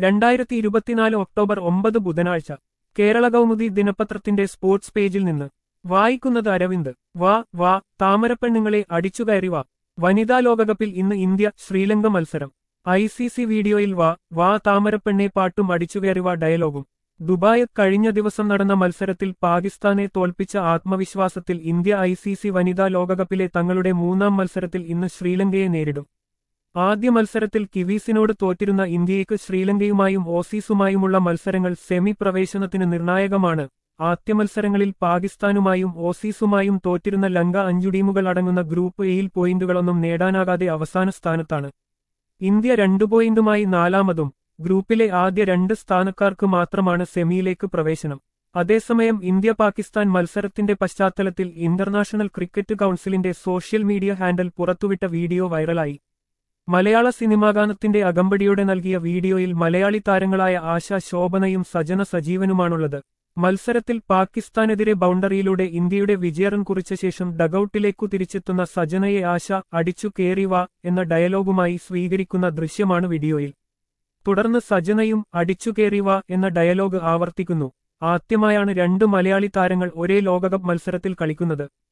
രണ്ടായിരത്തി ഇരുപത്തിനാല് ഒക്ടോബർ ഒമ്പത് ബുധനാഴ്ച കേരള കൗമുദി ദിനപത്രത്തിന്റെ സ്പോർട്സ് പേജിൽ നിന്ന് വായിക്കുന്നത് അരവിന്ദ് വാ വാ താമരപ്പെണ്ണുങ്ങളെ അടിച്ചുകയറി വാ വനിതാ ലോകകപ്പിൽ ഇന്ന് ഇന്ത്യ ശ്രീലങ്ക മത്സരം ഐ സി സി വീഡിയോയിൽ വാ വാ താമരപ്പെണ്ണെ പാട്ടും അടിച്ചുകയറി വാ ഡയലോഗും ദുബായ് കഴിഞ്ഞ ദിവസം നടന്ന മത്സരത്തിൽ പാകിസ്ഥാനെ തോൽപ്പിച്ച ആത്മവിശ്വാസത്തിൽ ഇന്ത്യ ഐ സി സി വനിതാ ലോകകപ്പിലെ തങ്ങളുടെ മൂന്നാം മത്സരത്തിൽ ഇന്ന് ശ്രീലങ്കയെ നേരിടും ആദ്യ മത്സരത്തിൽ കിവീസിനോട് തോറ്റിരുന്ന ഇന്ത്യയ്ക്ക് ശ്രീലങ്കയുമായും ഓസീസുമായുമുള്ള മത്സരങ്ങൾ സെമി പ്രവേശനത്തിന് നിർണായകമാണ് ആദ്യ മത്സരങ്ങളിൽ പാകിസ്ഥാനുമായും ഓസീസുമായും തോറ്റിരുന്ന ലങ്ക അഞ്ചു ടീമുകൾ അടങ്ങുന്ന ഗ്രൂപ്പ് എയിൽ പോയിന്റുകളൊന്നും നേടാനാകാതെ അവസാന സ്ഥാനത്താണ് ഇന്ത്യ രണ്ടു പോയിന്റുമായി നാലാമതും ഗ്രൂപ്പിലെ ആദ്യ രണ്ട് സ്ഥാനക്കാർക്ക് മാത്രമാണ് സെമിയിലേക്ക് പ്രവേശനം അതേസമയം ഇന്ത്യ പാകിസ്ഥാൻ മത്സരത്തിന്റെ പശ്ചാത്തലത്തിൽ ഇന്റർനാഷണൽ ക്രിക്കറ്റ് കൗൺസിലിന്റെ സോഷ്യൽ മീഡിയ ഹാൻഡിൽ പുറത്തുവിട്ട വീഡിയോ വൈറലായി മലയാള സിനിമാഗാനത്തിന്റെ അകമ്പടിയോടെ നൽകിയ വീഡിയോയിൽ മലയാളി താരങ്ങളായ ആശ ശോഭനയും സജന സജീവനുമാണുള്ളത് മത്സരത്തിൽ പാകിസ്ഥാനെതിരെ ബൗണ്ടറിയിലൂടെ ഇന്ത്യയുടെ വിജയറൻ കുറിച്ച ശേഷം ഡഗൌട്ടിലേക്കു തിരിച്ചെത്തുന്ന സജനയെ ആശ അടിച്ചു കേറിവ എന്ന ഡയലോഗുമായി സ്വീകരിക്കുന്ന ദൃശ്യമാണ് വീഡിയോയിൽ തുടർന്ന് സജനയും അടിച്ചു കേറിവ എന്ന ഡയലോഗ് ആവർത്തിക്കുന്നു ആദ്യമായാണ് രണ്ട് മലയാളി താരങ്ങൾ ഒരേ ലോകകപ്പ് മത്സരത്തിൽ കളിക്കുന്നത്